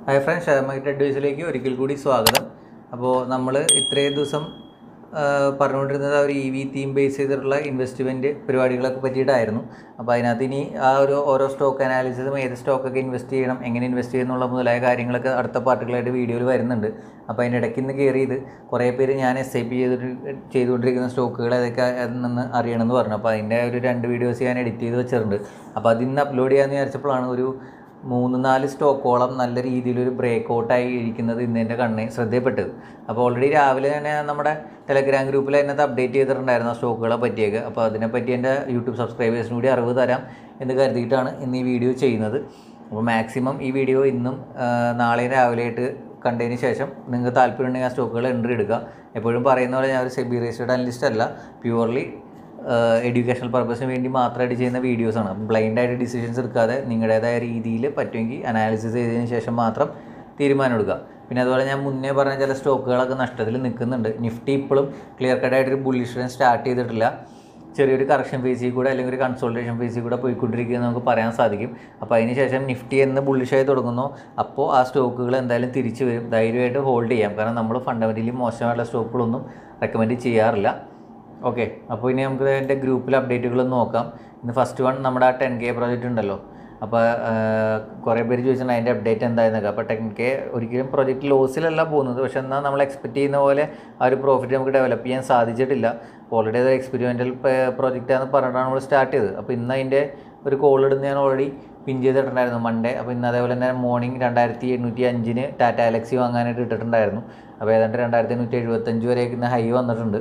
hi friends share market അഡ്വൈസിലേക്ക് ഒരിക്കൽ കൂടി സ്വാഗതം അപ്പോൾ നമ്മൾ ഇത്രയും ദിവസം ആ, പറഞ്ഞുകൊണ്ടിരുന്നത് ആ ഒരു ഇ വി തീം ബേസ് ചെയ്തിട്ടുള്ള ഇൻവെസ്റ്റ്മെൻറ്റ് പരിപാടികളൊക്കെ പറ്റിയിട്ടായിരുന്നു അപ്പോൾ അതിനകത്ത് ഇനി ആ ഒരു ഓരോ സ്റ്റോക്ക് അനാലിസിസും ഏത് സ്റ്റോക്കൊക്കെ ഇൻവെസ്റ്റ് ചെയ്യണം എങ്ങനെ ഇൻവെസ്റ്റ് ചെയ്യുന്നുള്ള മുതലായ കാര്യങ്ങളൊക്കെ അടുത്ത പാർട്ടുകളായിട്ട് വീഡിയോയിൽ വരുന്നുണ്ട് അപ്പോൾ അതിൻ്റെ ഇടയ്ക്ക് നിന്ന് കയറിയത് കുറേ പേര് ഞാൻ എസ് ഐ പി ചെയ്തിട്ട് ചെയ്തുകൊണ്ടിരിക്കുന്ന സ്റ്റോക്കുകൾ ഏതൊക്കെ എന്ന് അറിയണമെന്ന് പറഞ്ഞു അപ്പോൾ അതിൻ്റെ ഒരു രണ്ട് വീഡിയോസ് ഞാൻ എഡിറ്റ് ചെയ്ത് വെച്ചിട്ടുണ്ട് അപ്പോൾ അതിന്ന് അപ്ലോഡ് ചെയ്യാമെന്ന് വിചാരിച്ചപ്പോഴാണ് ഒരു മൂന്ന് നാല് സ്റ്റോക്കോളം നല്ല രീതിയിലൊരു ബ്രേക്ക് ഔട്ടായി ഇരിക്കുന്നത് ഇന്ന് എൻ്റെ കണ്ണിൽ ശ്രദ്ധയപ്പെട്ടത് അപ്പോൾ ഓൾറെഡി രാവിലെ തന്നെ നമ്മുടെ ടെലഗ്രാം ഗ്രൂപ്പിൽ അതിനകത്ത് അപ്ഡേറ്റ് ചെയ്തിട്ടുണ്ടായിരുന്നു ആ സ്റ്റോക്കുകളെ പറ്റിയൊക്കെ അപ്പോൾ അതിനെപ്പറ്റി എൻ്റെ യൂട്യൂബ് സബ്സ്ക്രൈബേഴ്സിന് കൂടി അറിവ് തരാം എന്ന് കരുതിയിട്ടാണ് ഇന്ന് ഈ വീഡിയോ ചെയ്യുന്നത് അപ്പോൾ മാക്സിമം ഈ വീഡിയോ ഇന്നും ആ, നാളെയും രാവിലെയായിട്ട് കണ്ടതിന് ശേഷം നിങ്ങൾക്ക് താല്പര്യമുണ്ടെങ്കിൽ ആ സ്റ്റോക്കുകൾ എൻട്രി എടുക്കുക എപ്പോഴും പറയുന്ന പോലെ ഞാൻ ഒരു സെബി രജിസ്റ്റേഡ് അനലിസ്റ്റ് അല്ല പ്യുവർലി എഡ്യൂക്കേഷണൽ പർപ്പസിന് വേണ്ടി മാത്രമായിട്ട് ചെയ്യുന്ന വീഡിയോസാണ് ബ്ലൈൻഡായിട്ട് ഡിസിഷൻസ് എടുക്കാതെ നിങ്ങളുടേതായ രീതിയിൽ പറ്റുമെങ്കിൽ അനാലിസിസ് ചെയ്തതിന് ശേഷം മാത്രം തീരുമാനം എടുക്കുക പിന്നെ അതുപോലെ ഞാൻ മുന്നേ പറഞ്ഞ ചില സ്റ്റോക്കുകളൊക്കെ നഷ്ടത്തിൽ നിൽക്കുന്നുണ്ട് നിഫ്റ്റി ഇപ്പോഴും ക്ലിയർ കട്ടായിട്ടൊരു ബുള്ളിഷ് ട്രെൻഡ് സ്റ്റാർട്ട് ചെയ്തിട്ടില്ല ചെറിയൊരു കറക്ഷൻ ഫേസിൽ കൂടെ അല്ലെങ്കിൽ ഒരു കൺസോൾട്ടേഷൻ ഫേസിൽ കൂടെ പോയിക്കൊണ്ടിരിക്കുന്നത് നമുക്ക് പറയാൻ സാധിക്കും അപ്പോൾ അതിന് ശേഷം നിഫ്റ്റി എന്ന് ബുള്ളിഷായി തുടങ്ങുന്നു അപ്പോൾ ആ സ്റ്റോക്കുകൾ എന്തായാലും തിരിച്ചു വരും ധൈര്യമായിട്ട് ഹോൾഡ് ചെയ്യാം കാരണം നമ്മൾ ഫണ്ടമെൻ്റലി മോശമായിട്ടുള്ള സ്റ്റോക്കുകളൊന്നും റെക്കമെൻഡ് ചെയ്യാറില്ല ഓക്കെ അപ്പോൾ ഇനി നമുക്ക് എൻ്റെ ഗ്രൂപ്പിൽ അപ്ഡേറ്റുകൾ നോക്കാം ഇന്ന് ഫസ്റ്റ് വൺ നമ്മുടെ ആ ടെൻ കെ പ്രോജക്റ്റ് ഉണ്ടല്ലോ അപ്പോൾ കുറേ പേര് ചോദിച്ചിട്ടുണ്ട് അതിൻ്റെ അപ്ഡേറ്റ് എന്തായിരുന്നൊക്കെ അപ്പോൾ ടെൻ കെ ഒരിക്കലും പ്രൊജക്റ്റ് ലോസിലല്ല പോകുന്നത് പക്ഷെ എന്നാൽ നമ്മൾ എക്സ്പെക്റ്റ് ചെയ്യുന്ന പോലെ ആ ഒരു പ്രോഫിറ്റ് നമുക്ക് ഡെവലപ്പ് ചെയ്യാൻ സാധിച്ചിട്ടില്ല ഓൾറെഡി അത് എക്സ്പെരിമെൻ്റൽ പ്രോജക്റ്റാന്ന് പറഞ്ഞിട്ടാണ് നമ്മൾ സ്റ്റാർട്ട് ചെയ്തത് അപ്പോൾ ഇന്ന് അതിൻ്റെ ഒരു കോൾ ഇടുന്ന ഞാൻ ഓൾറെഡി പിൻ ചെയ്തിട്ടുണ്ടായിരുന്നു മൺഡേ അപ്പോൾ ഇന്ന് അതേപോലെ തന്നെ മോർണിംഗ് രണ്ടായിരത്തി എണ്ണൂറ്റി അഞ്ചിന് ടാറ്റ അലക്സി വാങ്ങാനായിട്ട് ഇട്ടിട്ടുണ്ടായിരുന്നു അപ്പോൾ ഏതാണ്ട് രണ്ടായിരത്തി എണ്ണൂറ്റി എഴുപത്തഞ്ച് വരെയൊക്കെ ഇന്ന് ഹൈ വന്നിട്ടുണ്ട്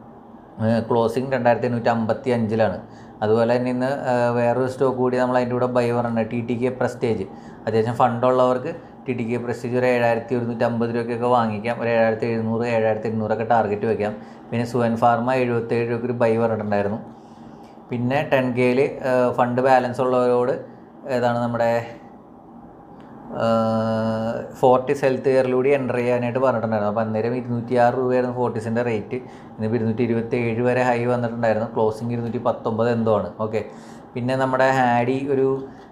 ക്ലോസിങ് രണ്ടായിരത്തി എണ്ണൂറ്റി അമ്പത്തി അഞ്ചിലാണ് അതുപോലെ തന്നെ ഇന്ന് ആ, വേറൊരു സ്റ്റോക്ക് കൂടി നമ്മൾ അതിൻ്റെ കൂടെ ബൈ പറഞ്ഞിട്ടുണ്ട് ടി ടി കെ പ്രസ്റ്റേജ് അത്യാവശ്യം ഫണ്ടുള്ളവർക്ക് ടി ടി കെ പ്രസ്റ്റേജ് ഒരു ഏഴായിരത്തി ഒരുന്നൂറ്റി അമ്പത് രൂപയ്ക്കൊക്കെ വാങ്ങിക്കാം ഒരു ഏഴായിരത്തി എഴുന്നൂറ് ഏഴായിരത്തി എണ്ണൂറൊക്കെ ടാർഗറ്റ് വയ്ക്കാം പിന്നെ സുവൻ ഫാർമ എഴുപത്തേഴ് രൂപയ്ക്ക് ഒരു ബൈ പറഞ്ഞിട്ടുണ്ടായിരുന്നു പിന്നെ ടെൻ കെയിൽ ഫണ്ട് ബാലൻസ് ഉള്ളവരോട് ഏതാണ് നമ്മുടെ ഫോർട്ടിസ് ഹെൽത്ത് കെയറിലൂടെ എൻ്റർ ചെയ്യാനായിട്ട് പറഞ്ഞിട്ടുണ്ടായിരുന്നു അപ്പോൾ അന്നേരം ഇരുന്നൂറ്റി ആറ് രൂപയായിരുന്നു ഫോർട്ടിസിൻ്റെ റേറ്റ് ഇന്നിപ്പോൾ ഇരുന്നൂറ്റി ഇരുപത്തി ഏഴ് വരെ ഹൈ വന്നിട്ടുണ്ടായിരുന്നു ക്ലോസിങ് ഇരുന്നൂറ്റി പത്തൊമ്പത് എന്തോ ആണ് ഓക്കെ പിന്നെ നമ്മുടെ ഹാഡി ഒരു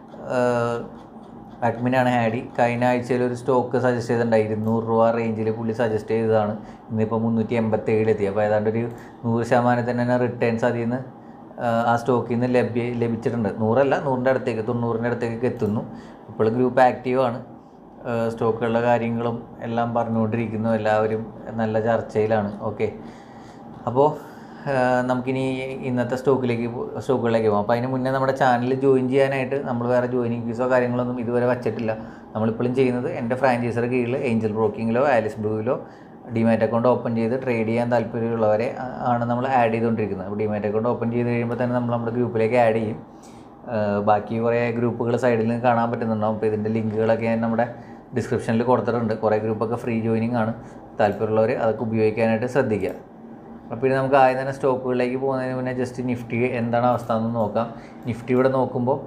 അഡ്മിനാണ് ഹാഡി കഴിഞ്ഞ ആഴ്ചയിൽ ഒരു സ്റ്റോക്ക് സജസ്റ്റ് ചെയ്തിട്ടുണ്ടായി ഇരുന്നൂറ് രൂപ റേഞ്ചിൽ പുള്ളി സജസ്റ്റ് ചെയ്തതാണ് ഇന്നിപ്പോൾ മുന്നൂറ്റി എൺപത്തി ഏഴിലെത്തി അപ്പോൾ ഏതാണ്ട് ഒരു നൂറ് ശതമാനത്തിന് തന്നെ റിട്ടേൺസ് അതിൽ നിന്ന് ആ സ്റ്റോക്കിൽ നിന്ന് ലഭ്യ ലഭിച്ചിട്ടുണ്ട് നൂറല്ല നൂറിൻ്റെ അടുത്തേക്ക് തൊണ്ണൂറിൻ്റെ അടുത്തേക്ക് എത്തുന്നു ഇപ്പോൾ ഗ്രൂപ്പ് ആക്റ്റീവാണ് സ്റ്റോക്കുകളുടെ കാര്യങ്ങളും എല്ലാം പറഞ്ഞുകൊണ്ടിരിക്കുന്നു എല്ലാവരും നല്ല ചർച്ചയിലാണ് ഓക്കെ അപ്പോൾ നമുക്കിനി ഇന്നത്തെ സ്റ്റോക്കിലേക്ക് പോ- സ്റ്റോക്കുകളിലേക്ക് പോകാം അപ്പോൾ അതിന് മുന്നേ നമ്മുടെ ചാനൽ ജോയിൻ ചെയ്യാനായിട്ട് നമ്മൾ വേറെ ജോയിനിങ് ഫീസോ കാര്യങ്ങളൊന്നും ഇതുവരെ വച്ചിട്ടില്ല നമ്മളിപ്പോഴും ചെയ്യുന്നത് എൻ്റെ ഫ്രാഞ്ചൈസറുടെ കീഴിൽ ഏഞ്ചൽ ബ്രോക്കിങ്ങിലോ ആലിസ് ബ്ലൂവിലോ ഡിമാറ്റ് അക്കൗണ്ട് ഓപ്പൺ ചെയ്ത് ട്രേഡ് ചെയ്യാൻ താല്പര്യമുള്ളവരെ ആ- ആണ് നമ്മൾ ആഡ് ചെയ്തുകൊണ്ടിരിക്കുന്നത് അപ്പോൾ ഡിമാറ്റ് അക്കൗണ്ട് ഓപ്പൺ ചെയ്ത് കഴിയുമ്പോൾ തന്നെ നമ്മൾ നമ്മുടെ ഗ്രൂപ്പിലേക്ക് ആഡ് ചെയ്യും ആഹ് ബാക്കി കുറേ ഗ്രൂപ്പുകൾ സൈഡിൽ നിന്ന് കാണാൻ പറ്റുന്നുണ്ടാവും അപ്പോൾ ഇതിൻ്റെ ലിങ്കുകളൊക്കെ ഞാൻ നമ്മുടെ ഡിസ്ക്രിപ്ഷനിൽ കൊടുത്തിട്ടുണ്ട് കുറേ ഗ്രൂപ്പൊക്കെ ഫ്രീ ജോയിനിങ് ആണ് താല്പര്യമുള്ളവർ അതൊക്കെ ഉപയോഗിക്കാനായിട്ട് ശ്രദ്ധിക്കുക അപ്പോൾ ഇനി നമുക്ക് ആദ്യം തന്നെ സ്റ്റോക്കുകളിലേക്ക് പോകുന്നതിന് മുന്നേ ജസ്റ്റ് നിഫ്റ്റി എന്താണ് അവസ്ഥ എന്ന് നോക്കാം നിഫ്റ്റി ഇവിടെ നോക്കുമ്പോൾ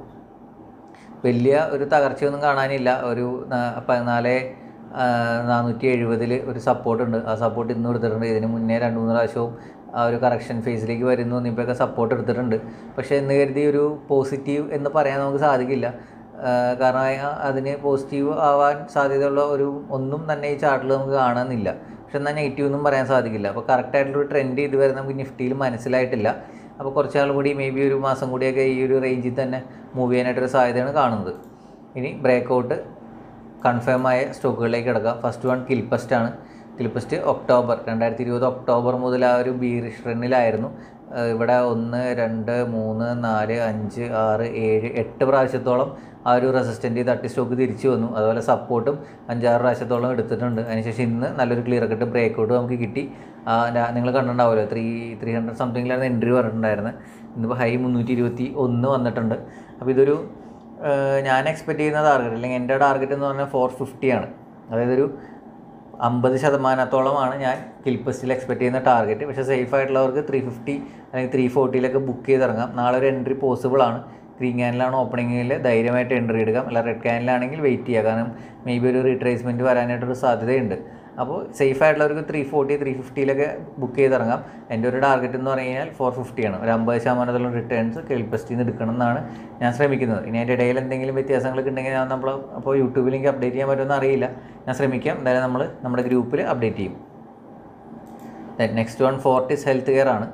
വലിയ ഒരു തകർച്ചയൊന്നും കാണാനില്ല ഒരു നാ- പതിനാല് ആ, നാനൂറ്റി എഴുപതിൽ ഒരു സപ്പോർട്ട് ഉണ്ട് ആ സപ്പോർട്ട് ഇന്നും എടുത്തിട്ടുണ്ട് ഇതിന് മുന്നേ രണ്ട് മൂന്ന് പ്രാവശ്യവും ആ ഒരു കറക്ഷൻ ഫേസിലേക്ക് വരുന്നു ഇപ്പോഴൊക്കെ സപ്പോർട്ട് എടുത്തിട്ടുണ്ട് പക്ഷേ എന്ന് കരുതി ഒരു പോസിറ്റീവ് എന്ന് പറയാൻ നമുക്ക് സാധിക്കില്ല ആ, കാരണം ആ- അതിന് പോസിറ്റീവ് ആവാൻ സാധ്യതയുള്ള ഒരു ഒന്നും തന്നെ ഈ ചാർട്ടിൽ നമുക്ക് കാണാനില്ല പക്ഷെ എന്നാൽ നെഗറ്റീവ് ഒന്നും പറയാൻ സാധിക്കില്ല അപ്പോൾ കറക്റ്റായിട്ടുള്ളൊരു ട്രെൻഡ് ഇതുവരെ നമുക്ക് നിഫ്റ്റിയിൽ മനസ്സിലായിട്ടില്ല അപ്പോൾ കുറച്ചാൾ കൂടി മേ ബി ഒരു മാസം കൂടിയൊക്കെ ഈ ഒരു റേഞ്ചിൽ തന്നെ മൂവ് ചെയ്യാനായിട്ടൊരു സാധ്യതയാണ് കാണുന്നത് ഇനി ബ്രേക്ക് ഔട്ട് കൺഫേം ആയ സ്റ്റോക്കുകളിലേക്ക് കിടക്കാം ഫസ്റ്റ് വൺ കിൽപസ്റ്റ് ആണ് കിൽപസ്റ്റ് ഒക്ടോബർ രണ്ടായിരത്തി ഇരുപത് ഒക്ടോബർ മുതൽ ആ ഒരു ബീറിഷ് ട്രെൻഡിലായിരുന്നു ഏഹ് ഇവിടെ ഒന്ന് രണ്ട് മൂന്ന് നാല് അഞ്ച് ആറ് ഏഴ് എട്ട് പ്രാവശ്യത്തോളം ആ ഒരു റെസിസ്റ്റൻ്റ് തട്ടി സ്റ്റോക്ക് തിരിച്ചു വന്നു അതുപോലെ സപ്പോർട്ടും അഞ്ചാറ് പ്രാവശ്യത്തോളം എടുത്തിട്ടുണ്ട് അതിനുശേഷം ഇന്ന് നല്ലൊരു ക്ലിയർ കട്ട് ബ്രേക്ക് ഔട്ട് നമുക്ക് കിട്ടി നിങ്ങൾ കണ്ടിട്ടുണ്ടാവുമല്ലോ ത്രീ ത്രീ ഹൺഡ്രഡ് സംതിങ്ങിലായിരുന്നു എൻട്രി പറഞ്ഞിട്ടുണ്ടായിരുന്നത് ഇന്നിപ്പോൾ ഹൈ മുന്നൂറ്റി ഇരുപത്തി ഒന്ന് വന്നിട്ടുണ്ട് അപ്പോൾ ഇതൊരു ഏഹ് ഞാൻ എക്സ്പെക്റ്റ് ചെയ്യുന്ന ടാർഗറ്റ് അല്ലെങ്കിൽ എൻ്റെ ടാർഗറ്റ് എന്ന് പറഞ്ഞാൽ ഫോർ ഫിഫ്റ്റി ആണ് അതായത് ഒരു അമ്പത് ശതമാനത്തോളമാണ് ഞാൻ കിൽപ്പസ്റ്റിൽ എക്സ്പെക്ട് ചെയ്യുന്ന ടാർഗറ്റ് പക്ഷേ സേഫ് ആയിട്ടുള്ളവർക്ക് ത്രീ ഫിഫ്റ്റി അല്ലെങ്കിൽ ത്രീ ഫോർട്ടിയിലൊക്കെ ബുക്ക് ചെയ്തിറങ്ങാം നാളെ ഒരു എൻട്രി പോസിബിൾ ആണ് ഗ്രീൻ ക്യാനിലാണ് ഓപ്പണിങ്ങിൽ ധൈര്യമായിട്ട് എൻട്രി എടുക്കാം അല്ല റെഡ് ക്യാനിലാണെങ്കിൽ വെയിറ്റ് ചെയ്യുക കാരണം മേ ബി ഒരു റീട്രേസ്മെൻറ്റ് വരാനായിട്ടൊരു സാധ്യതയുണ്ട് അപ്പോൾ സേഫ് ആയിട്ടുള്ളവർക്ക് ത്രീ ഫോർട്ടി ത്രീ ഫിഫ്റ്റിയിലൊക്കെ ബുക്ക് ചെയ്തിറങ്ങാം എൻ്റെ ഒരു ടാർഗറ്റ് എന്ന് പറഞ്ഞു കഴിഞ്ഞാൽ ഫോർ ഫിഫ്റ്റിയാണ് ഒരു അമ്പത് ശതമാനത്തോളം റിട്ടേൺസ് കെൽപസ്റ്റിൽ നിന്ന് എടുക്കണം എന്നാണ് ഞാൻ ശ്രമിക്കുന്നത് ഇനി അതിൻ്റെ ഇടയിൽ എന്തെങ്കിലും വ്യത്യാസങ്ങളൊക്കെ ഉണ്ടെങ്കിൽ ഞാൻ നമ്മൾ അപ്പോൾ യൂട്യൂബിൽ എനിക്ക് അപ്ഡേറ്റ് ചെയ്യാൻ പറ്റുമെന്ന് അറിയില്ല ഞാൻ ശ്രമിക്കാം എന്തായാലും നമ്മൾ നമ്മുടെ ഗ്രൂപ്പിൽ അപ്ഡേറ്റ് ചെയ്യും next one Fortis health care ആണ്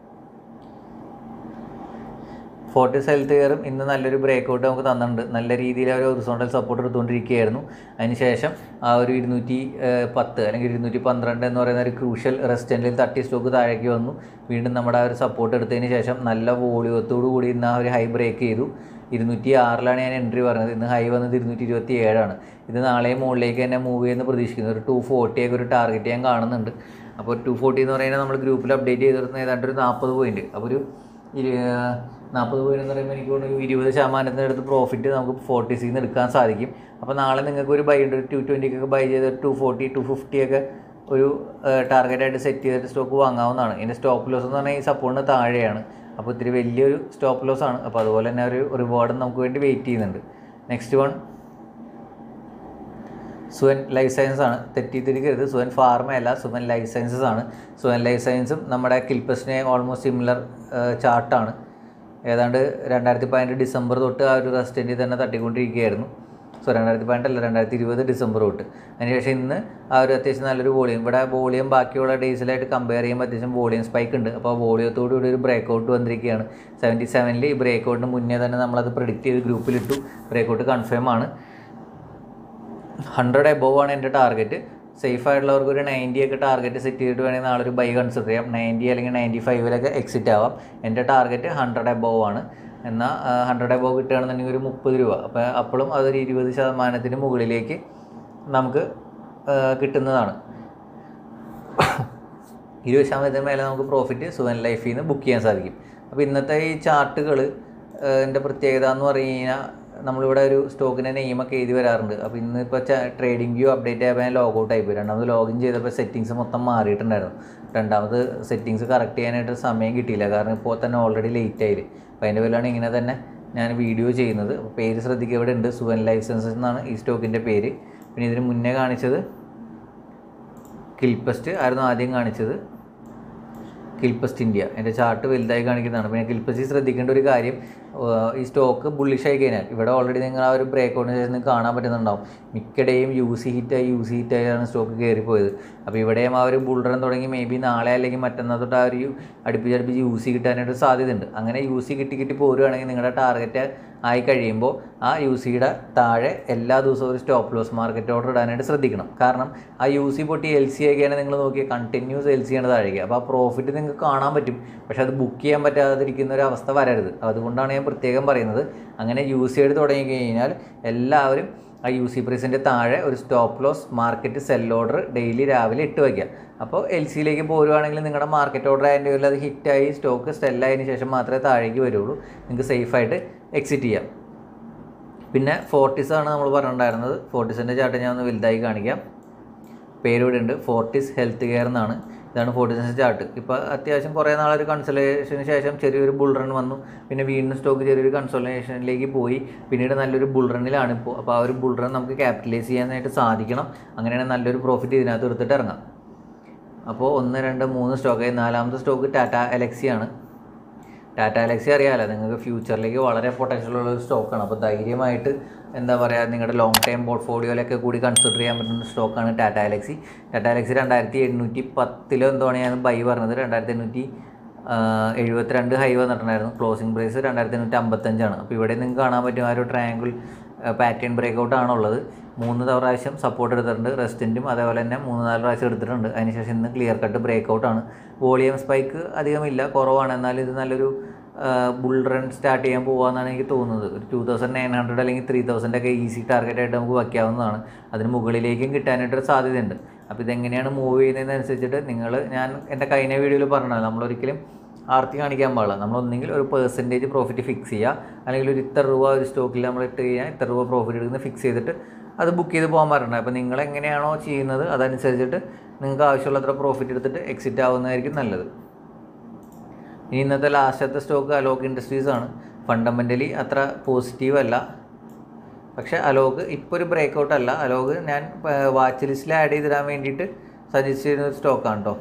ഫോർട്ടിസ് ഹെൽത്ത് കെയറും ഇന്ന് നല്ലൊരു ബ്രേക്ക് ഔട്ട് നമുക്ക് തന്നിട്ടുണ്ട് നല്ല രീതിയിൽ അവർ ഹൊറിസോണ്ടൽ സപ്പോർട്ട് എടുത്തുകൊണ്ടിരിക്കുകയായിരുന്നു അതിനുശേഷം ആ ഒരു ഇരുന്നൂറ്റി ഏഹ്, പത്ത് അല്ലെങ്കിൽ ഇരുന്നൂറ്റി പന്ത്രണ്ട് എന്ന് പറയുന്ന ഒരു ക്രൂഷ്യൽ റെസ്റ്റൻറ്റിൽ തട്ടി സ്റ്റോക്ക് താഴേക്ക് വന്നു വീണ്ടും നമ്മുടെ ആ ഒരു സപ്പോർട്ട് എടുത്തതിന് ശേഷം നല്ല വോളിയത്തോടു കൂടി ഇന്ന് ആ ഒരു ഹൈ ബ്രേക്ക് ചെയ്തു ഇരുന്നൂറ്റി ആറിലാണ് ഞാൻ എൻട്രി പറഞ്ഞത് ഇന്ന് ഹൈ വന്നത് ഇരുന്നൂറ്റി ഇരുപത്തി ഏഴാണ് ഇത് നാളെ മുകളിലേക്ക് തന്നെ മൂവ് ചെയ്യുമെന്ന് പ്രതീക്ഷിക്കുന്നു ഒരു ടു ഫോർട്ടിയൊക്കെ ഒരു ടാർഗറ്റ് ഞാൻ കാണുന്നുണ്ട് അപ്പോൾ ടു ഫോർട്ടി എന്ന് പറയുന്നത് നമ്മൾ ഗ്രൂപ്പിൽ അപ്ഡേറ്റ് ചെയ്തിരുന്ന ഏതാണ്ട് ഒരു നാൽപ്പത് പോയിന്റ് അപ്പോൾ ഒരു നാൽപ്പത് പോയിന്റ് എന്ന് പറയുമ്പോൾ എനിക്ക് തോന്നുന്നു ഒരു ഇരുപത് ശതമാനത്തിൻ്റെ അടുത്ത് പ്രോഫിറ്റ് നമുക്ക് ഫോർട്ടി സിന്ന് എടുക്കാൻ സാധിക്കും അപ്പോൾ നാളെ നിങ്ങൾക്ക് ഒരു ബൈ ഉണ്ട് ഒരു ടു ട്വൻറ്റിക്കൊക്കെ ബൈ ചെയ്ത് ടു ഫോർട്ടി ടു ഫിഫ്റ്റി ഒക്കെ ഒരു ടാർഗറ്റായിട്ട് സെറ്റ് ചെയ്തിട്ട് സ്റ്റോക്ക് വാങ്ങാവുന്നതാണ് ഇതിൻ്റെ സ്റ്റോപ്പ് ലോസ് എന്ന് പറഞ്ഞാൽ ഈ സപ്പോർട്ടിന് താഴെയാണ് അപ്പോൾ ഇത്തിരി വലിയൊരു സ്റ്റോപ്പ് ലോസ് ആണ് അപ്പോൾ അതുപോലെ തന്നെ ഒരു റിവാർഡും നമുക്ക് വേണ്ടി വെയിറ്റ് ചെയ്യുന്നുണ്ട് next one Suven life science ആണ് തെറ്റിദ്ധരിക്കരുത് സുവൻ ഫാർമ അല്ല സുവൻ ലൈഫ് സയൻസസ് ആണ് സുവൻ ലൈഫ് സയൻസും നമ്മുടെ കിൽപ്പസിനെ ഓൾമോസ്റ്റ് സിമിലർ ചാർട്ടാണ് ഏതാണ്ട് രണ്ടായിരത്തി പതിനെട്ട് ഡിസംബർ തൊട്ട് ആ ഒരു റെസ്റ്റൻറ്റിൽ തന്നെ തട്ടിക്കൊണ്ടിരിക്കുകയായിരുന്നു സോ രണ്ടായിരത്തി പതിനെട്ടല്ല രണ്ടായിരത്തി ഇരുപത് ഡിസംബർ തൊട്ട് അതിനുശേഷം ഇന്ന് ആ ഒരു അത്യാവശ്യം നല്ലൊരു വോളിയം ഇവിടെ വോളിയം ബാക്കിയുള്ള ഡേയ്സിലായിട്ട് കമ്പയർ ചെയ്യുമ്പോൾ അത്യാവശ്യം വോളിയം സ്പൈക്ക് ഉണ്ട് അപ്പോൾ ആ വോളിയത്തോടു കൂടി ഒരു ബ്രേക്ക് ഔട്ട് വന്നിരിക്കുകയാണ് സെവൻറ്റി സെവനിൽ ഈ ബ്രേക്ക് ഔട്ടിന് മുന്നേ തന്നെ നമ്മളത് പ്രിഡിക്റ്റ് ചെയ്ത് ഗ്രൂപ്പിലിട്ടു ബ്രേക്ക് ഔട്ട് കൺഫേം ആണ് ഹൺഡ്രഡ് എബോവ് ആണ് എൻ്റെ ടാർഗറ്റ് സേഫ് ആയിട്ടുള്ളവർക്ക് ഒരു നയൻറ്റി ഒക്കെ ടാർഗറ്റ് സെറ്റ് ചെയ്തിട്ട് വേണമെങ്കിൽ നാളെ ഒരു ബൈ കൺസിഡർ ചെയ്യാം നയൻറ്റി അല്ലെങ്കിൽ നയൻറ്റി ഫൈവിലൊക്കെ എക്സിറ്റ് ആവാം എൻ്റെ ടാർഗറ്റ് ഹൺഡ്രഡ് എബോവ് ആണ് എന്നാൽ ഹൺഡ്രഡ് എബോവ് കിട്ടുകയാണെന്നുണ്ടെങ്കിൽ ഒരു മുപ്പത് രൂപ അപ്പോൾ അപ്പോഴും അതൊരു ഇരുപത് ശതമാനത്തിന് മുകളിലേക്ക് നമുക്ക് ആ, കിട്ടുന്നതാണ് ഇരുപത് ശതമാനത്തിന് മേലെ നമുക്ക് പ്രോഫിറ്റ് സുവൻ ലൈഫിൽ നിന്ന് ബുക്ക് ചെയ്യാൻ സാധിക്കും അപ്പോൾ ഇന്നത്തെ ഈ ചാർട്ടുകൾ എൻ്റെ പ്രത്യേകത എന്ന് പറഞ്ഞു കഴിഞ്ഞാൽ നമ്മളിവിടെ ഒരു സ്റ്റോക്കിൻ്റെ നെയിമൊക്കെ എഴുതി വരാറുണ്ട് അപ്പോൾ ഇന്ന് ഇപ്പോൾ ട്രേഡിംഗ് വ്യൂ അപ്ഡേറ്റ് ആയപ്പോൾ ഞാൻ ലോഗൗട്ട് ആയിപ്പോയി രണ്ടാമത് ലോഗിൻ ചെയ്തപ്പോൾ സെറ്റിങ്സ് മൊത്തം മാറിയിട്ടുണ്ടായിരുന്നു രണ്ടാമത് സെറ്റിങ്സ് കറക്റ്റ് ചെയ്യാനായിട്ട് സമയം കിട്ടിയില്ല കാരണം ഇപ്പോൾ തന്നെ ഓൾറെഡി ലേറ്റ് ആയില്ലേ അപ്പോൾ അതിൻ്റെ പേരിലാണ് ഇങ്ങനെ തന്നെ ഞാൻ വീഡിയോ ചെയ്യുന്നത് അപ്പോൾ പേര് ശ്രദ്ധിക്കുക ഇവിടെ ഉണ്ട് സുവൻ ലൈസൻസസ് എന്നാണ് ഈ സ്റ്റോക്കിൻ്റെ പേര് പിന്നെ ഇതിന് മുന്നേ കാണിച്ചത് കിൽപസ്റ്റ് ആയിരുന്നു ആദ്യം കാണിച്ചത് കിൽപസ്റ്റ് ഇന്ത്യ എൻ്റെ ചാർട്ട് വലുതായി കാണിക്കുന്നതാണ് പിന്നെ കിൽപസ്റ്റ് ശ്രദ്ധിക്കേണ്ട ഒരു കാര്യം ആഹ് ഈ സ്റ്റോക്ക് ബുള്ളിഷ് ആയി കഴിഞ്ഞാൽ ഇവിടെ ഓൾറെഡി നിങ്ങൾ ആ ഒരു ബ്രേക്ക് ഔട്ടിന് ശേഷം നിങ്ങൾക്ക് കാണാൻ പറ്റുന്നുണ്ടാവും മിക്കടെയും യു സി ഹിറ്റായി യു സി ഹിറ്റായാണ് സ്റ്റോക്ക് കയറിപ്പോയത് അപ്പോൾ ഇവിടെയും ആ ഒരു ബുൾറൺ തുടങ്ങി മേ ബി നാളെ അല്ലെങ്കിൽ മറ്റന്നാൾ തൊട്ട് ആ ഒരു അടുപ്പിച്ച് അടുപ്പിച്ച് യു സി കിട്ടാനായിട്ട് സാധ്യതയുണ്ട് അങ്ങനെ യു സി കിട്ടി കിട്ടി പോരുവാണെങ്കിൽ നിങ്ങളുടെ ടാർഗറ്റ് ആയി കഴിയുമ്പോൾ ആ യു സിയുടെ താഴെ എല്ലാ ദിവസവും ഒരു സ്റ്റോപ്പ് ലോസ് മാർക്കറ്റ് ഓർഡർ ഇടാനായിട്ട് ശ്രദ്ധിക്കണം കാരണം ആ യു സി പൊട്ടി എൽ സി ആക്കിയാണ് നിങ്ങൾ നോക്കിയാൽ കണ്ടിന്യൂസ് എൽ സി ആണ് താഴേക്ക് അപ്പോൾ ആ പ്രോഫിറ്റ് നിങ്ങൾക്ക് കാണാൻ പറ്റും പക്ഷെ അത് ബുക്ക് ചെയ്യാൻ പറ്റാതിരിക്കുന്ന ഒരു അവസ്ഥ വരരുത് അതുകൊണ്ടാണ് ഞാൻ പ്രത്യേകം പറയുന്നത് അങ്ങനെ യു സി എടുത്ത് തുടങ്ങി കഴിഞ്ഞാൽ എല്ലാവരും ആ യു സി പ്രൈസിൻ്റെ താഴെ ഒരു stop loss market sell order daily രാവിലെ ഇട്ട് വയ്ക്കുക അപ്പോൾ എൽ സിയിലേക്ക് പോരുവാണെങ്കിൽ നിങ്ങളുടെ മാർക്കറ്റ് ഓർഡർ അതിൻ്റെ പേരിൽ അത് ഹിറ്റായി സ്റ്റോക്ക് സ്റ്റെല്ലായതിനു ശേഷം മാത്രമേ താഴേക്ക് വരുള്ളൂ നിങ്ങൾക്ക് സേഫായിട്ട് എക്സിറ്റ് ചെയ്യാം പിന്നെ ഫോർട്ടിസ് ആണ് നമ്മൾ പറഞ്ഞിട്ടുണ്ടായിരുന്നത് ഫോർട്ടിസിൻ്റെ ചാർട്ട് ഞാൻ ഒന്ന് വലുതായി കാണിക്കാം പേര് ഇവിടെ ഉണ്ട് ഫോർട്ടിസ് ഹെൽത്ത് കെയർ എന്നാണ് ഇതാണ് ഫോർട്ടിസിൻ്റെ ചാർട്ട് ഇപ്പോൾ അത്യാവശ്യം കുറേ നാളൊരു കൺസൾട്ടേഷന് ശേഷം ചെറിയൊരു ബുൾ റൺ വന്നു പിന്നെ വീണ്ടും സ്റ്റോക്ക് ചെറിയൊരു കൺസൾട്ടേഷനിലേക്ക് പോയി പിന്നീട് നല്ലൊരു ബുൾ റണ്ണിലാണ് ഇപ്പോൾ അപ്പോൾ ആ ഒരു ബുൾ റൺ നമുക്ക് ക്യാപിറ്റലൈസ് ചെയ്യാനായിട്ട് സാധിക്കണം അങ്ങനെയാണെങ്കിൽ നല്ലൊരു പ്രോഫിറ്റ് ഇതിനകത്ത് എടുത്തിട്ട് ഇറങ്ങാം അപ്പോൾ ഒന്ന് രണ്ട് മൂന്ന് സ്റ്റോക്കായി നാലാമത്തെ സ്റ്റോക്ക് ടാറ്റ എലക്സിയാണ് ടാറ്റ അലക്സി അറിയാമല്ലോ നിങ്ങൾക്ക് ഫ്യൂച്ചറിലേക്ക് വളരെ പൊട്ടൻഷ്യൽ ഉള്ള ഒരു സ്റ്റോക്കാണ് അപ്പോൾ ധൈര്യമായിട്ട് എന്താ പറയുക നിങ്ങളുടെ ലോങ് ടൈം പോർട്ട്ഫോളിയോയിലൊക്കെ കൂടി കൺസിഡർ ചെയ്യാൻ പറ്റുന്ന സ്റ്റോക്കാണ് ടാറ്റ അലക്സി ടാറ്റ അലക്സി രണ്ടായിരത്തി എണ്ണൂറ്റി പത്തിലോ എന്തോണ് ഞാൻ ബൈ പറഞ്ഞത് രണ്ടായിരത്തി എണ്ണൂറ്റി എഴുപത്തിരണ്ട് ഹൈ വന്നിട്ടുണ്ടായിരുന്നു ക്ലോസിംഗ് പ്രൈസ് രണ്ടായിരത്തി എണ്ണൂറ്റി അമ്പത്തഞ്ചാണ് അപ്പോൾ ഇവിടെ നിങ്ങൾക്ക് കാണാൻ പറ്റും ആ ഒരു ട്രയാങ്കിൾ പാറ്റേൺ ബ്രേക്ക് ഔട്ട് ആണുള്ളത് മൂന്ന് പ്രാവശ്യം സപ്പോർട്ട് എടുത്തിട്ടുണ്ട് റെസ്റ്റിൻറ്റും അതേപോലെ തന്നെ മൂന്ന് നാല് പ്രാവശ്യം എടുത്തിട്ടുണ്ട് അതിനുശേഷം ഇന്ന് ക്ലിയർ കട്ട് ബ്രേക്ക് ഔട്ടാണ് വോളിയം സ്പൈക്ക് അധികമില്ല കുറവാണ് എന്നാൽ ഇത് നല്ലൊരു ബുൾ റൺ സ്റ്റാർട്ട് ചെയ്യാൻ പോകാമെന്നാണ് എനിക്ക് തോന്നുന്നത് ഒരു ടു തൗസൻഡ് നയൻ ഹൺഡ്രഡ് അല്ലെങ്കിൽ ത്രീ തൗസൻഡ് ഒക്കെ ഈസി ടാർഗറ്റായിട്ട് നമുക്ക് വയ്ക്കാവുന്നതാണ് അതിന് മുകളിലേക്കും കിട്ടാനായിട്ടൊരു സാധ്യതയുണ്ട് അപ്പോൾ ഇതെങ്ങനെയാണ് മൂവ് ചെയ്യുന്നതെന്നനുസരിച്ചിട്ട് നിങ്ങൾ ഞാൻ എൻ്റെ കഴിഞ്ഞ വീഡിയോയിൽ പറഞ്ഞത് നമ്മളൊരിക്കലും ആർത്തി കാണിക്കാൻ പാടില്ല നമ്മൾ ഒന്നെങ്കിൽ ഒരു പെർസെൻറ്റേജ് പ്രോഫിറ്റ് ഫിക്സ് ചെയ്യുക അല്ലെങ്കിൽ ഒരു ഇത്ര രൂപ ഒരു സ്റ്റോക്കിൽ നമ്മൾ ഇട്ട് കഴിഞ്ഞാൽ ഇത്ര രൂപ പ്രോഫിറ്റ് എടുക്കുന്നത് ഫിക്സ് ചെയ്തിട്ട് അത് ബുക്ക് ചെയ്ത് പോകാൻ പറഞ്ഞത് അപ്പോൾ നിങ്ങൾ എങ്ങനെയാണോ ചെയ്യുന്നത് അതനുസരിച്ചിട്ട് നിങ്ങൾക്ക് ആവശ്യമുള്ളത്ര പ്രോഫിറ്റ് എടുത്തിട്ട് എക്സിറ്റ് ആവുന്നതായിരിക്കും നല്ലത് ഇനി ഇന്നത്തെ ലാസ്റ്റത്തെ സ്റ്റോക്ക് അലോക്ക് ഇൻഡസ്ട്രീസ് ആണ് ഫണ്ടമെൻ്റലി അത്ര പോസിറ്റീവ് അല്ല പക്ഷേ അലോക് ഇപ്പോൾ ഒരു ബ്രേക്ക് ഔട്ട് അല്ല അലോക് ഞാൻ വാച്ച് ലിസ്റ്റിൽ ആഡ് ചെയ്തിടാൻ വേണ്ടിയിട്ട് സജസ്റ്റ് ചെയ്യുന്ന ഒരു സ്റ്റോക്കാണ് കേട്ടോ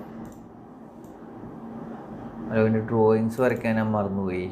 അലോകിൻ്റെ ഡ്രോയിങ്സ് വരയ്ക്കാൻ ഞാൻ മറന്നുപോയി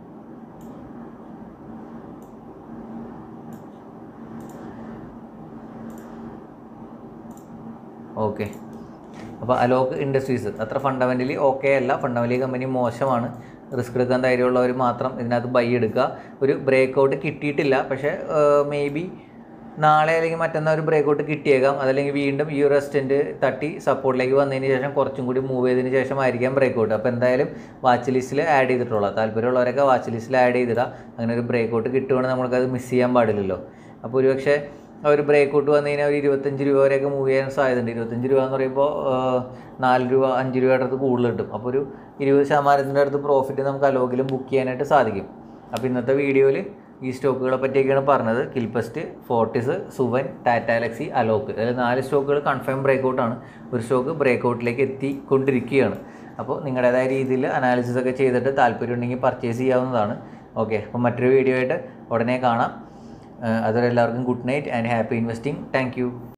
ഓക്കെ അപ്പോൾ അലോക് ഇൻഡസ്ട്രീസ് അത്ര ഫണ്ടമെൻ്റലി ഓക്കെ അല്ല ഫണ്ടമെൻ്റലി കമ്പനി മോശമാണ് റിസ്ക് എടുക്കാൻ ധൈര്യമുള്ളവർ മാത്രം ഇതിനകത്ത് ബൈ എടുക്കുക ഒരു ബ്രേക്ക് ഔട്ട് കിട്ടിയിട്ടില്ല പക്ഷേ മേ ബി നാളെ അല്ലെങ്കിൽ മറ്റന്നാൾ ഒരു ബ്രേക്ക് ഔട്ട് കിട്ടിയേക്കാം അതല്ലെങ്കിൽ വീണ്ടും ഈ ഒരു റെസ്റ്റൻറ്റ് തട്ടി സപ്പോർട്ടിലേക്ക് വന്നതിന് ശേഷം കുറച്ചും കൂടി മൂവ് ചെയ്തതിന് ശേഷം ആയിരിക്കാം ബ്രേക്ക് ഔട്ട് അപ്പോൾ എന്തായാലും വാച്ച് ലിസ്റ്റിൽ ആഡ് ചെയ്തിട്ടുള്ള താല്പര്യമുള്ളവരൊക്കെ വാച്ച് ലിസ്റ്റിൽ ആഡ് ചെയ്തിടുക അങ്ങനെ ഒരു ബ്രേക്ക് ഔട്ട് കിട്ടുവാണെങ്കിൽ നമ്മൾക്കത് മിസ് ചെയ്യാൻ പാടില്ലല്ലോ അപ്പോൾ ഒരുപക്ഷെ ആ ഒരു ബ്രേക്ക് ഔട്ട് വന്നു കഴിഞ്ഞാൽ ഒരു ഇരുപത്തഞ്ച് രൂപ വരെയൊക്കെ മൂവ് ചെയ്യാൻ സാധ്യതയുണ്ട് ഇരുപത്തഞ്ച് രൂപ എന്ന് പറയുമ്പോൾ നാല് രൂപ അഞ്ച് രൂപയുടെ അടുത്ത് കൂടുതൽ കിട്ടും അപ്പോൾ ഒരു ഇരുപത് ശതമാനത്തിൻ്റെ അടുത്ത് പ്രോഫിറ്റ് നമുക്ക് അലോകിലും ബുക്ക് ചെയ്യാനായിട്ട് സാധിക്കും അപ്പോൾ ഇന്നത്തെ വീഡിയോയിൽ ഈ സ്റ്റോക്കുകളെ പറ്റിയൊക്കെയാണ് പറഞ്ഞത് കിൽപസ്റ്റ് ഫോർട്ടിസ് സുവൻ ടാറ്റ അലക്സി അലോക്ക് അതായത് നാല് സ്റ്റോക്കുകൾ കൺഫേം ബ്രേക്ക് ഔട്ടാണ് ഒരു സ്റ്റോക്ക് ബ്രേക്ക് ഔട്ടിലേക്ക് എത്തിക്കൊണ്ടിരിക്കുകയാണ് അപ്പോൾ നിങ്ങളുടേതായ രീതിയിൽ അനാലിസിസ് ഒക്കെ ചെയ്തിട്ട് താല്പര്യം ഉണ്ടെങ്കിൽ പർച്ചേസ് ചെയ്യാവുന്നതാണ് ഓക്കെ അപ്പോൾ മറ്റൊരു വീഡിയോ ആയിട്ട് ഉടനെ കാണാം അതുവരെ എല്ലാവർക്കും good night and happy investing thank